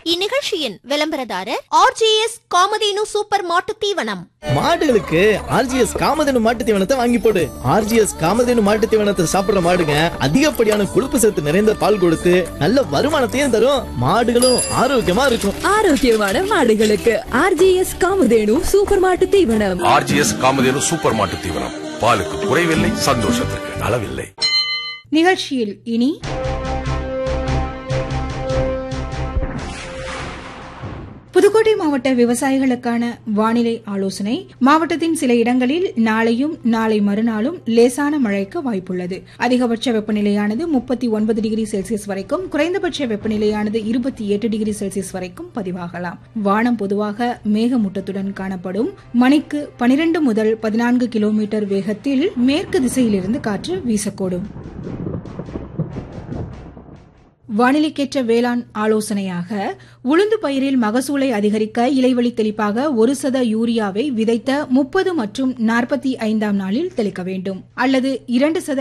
இந்நிகழ்ச்சியின் விளம்பரதாரர் RGS Kamadhenu super மாட்டு தீவனம் மாடுகளுக்கு ஆர்ஜிஎஸ் காமதேனு மாட்டு தீவனத்தை வாங்கி போடு ஆர்ஜிஎஸ் காமதேனு மாட்டு தீவனத்தை சாப்பிடுற மாடுங்க அதிகப்படியான கொழுப்பு சத்து நிறைந்த பால் கொடுத்து நல்ல வருமானத்தையும் தரும் மாடுகளும் ஆரோக்கியமா இருக்கும் ஆரோக்கியமான மாடுகளுக்கு ஆர்ஜிஎஸ் காமதேனு சூப்பர் மாட்டு தீவனம் ஆர்ஜிஎஸ் காமதேனு சூப்பர் மாட்டு தீவனம் பாலுக்கு குறைவில்லை சந்தோஷத்திற்கு அளவில்லை நிகழ்ச்சியில் இனி புதுக்கோட்டை மாவட்ட விவசாயிகளுக்கான வானிலை ஆலோசனை மாவட்டத்தின் சில இடங்களில் நாளையும் நாளை மறுநாளும் லேசான மழைக்கு வாய்ப்புள்ளது அதிகபட்ச வெப்பநிலையானது முப்பத்தி ஒன்பது டிகிரி செல்சியஸ் வரைக்கும் குறைந்தபட்ச வெப்பநிலையானது இருபத்தி எட்டு டிகிரி செல்சியஸ் வரைக்கும் பதிவாகலாம் வானம் பொதுவாக மேகமூட்டத்துடன் காணப்படும் மணிக்கு பனிரெண்டு முதல் பதினான்கு கிலோமீட்டர் வேகத்தில் மேற்கு திசையிலிருந்து காற்று வீசக்கூடும் வானிலைக்கேற்ற வேளாண் ஆலோசனையாக உளுந்து பயிரில் மகசூலை அதிகரிக்க இலைவழி தெளிப்பாக ஒரு சத யூரியாவை விதைத்த முப்பது மற்றும் நாற்பத்தி ஐந்தாம் நாளில் தெளிக்க வேண்டும் அல்லது இரண்டு சத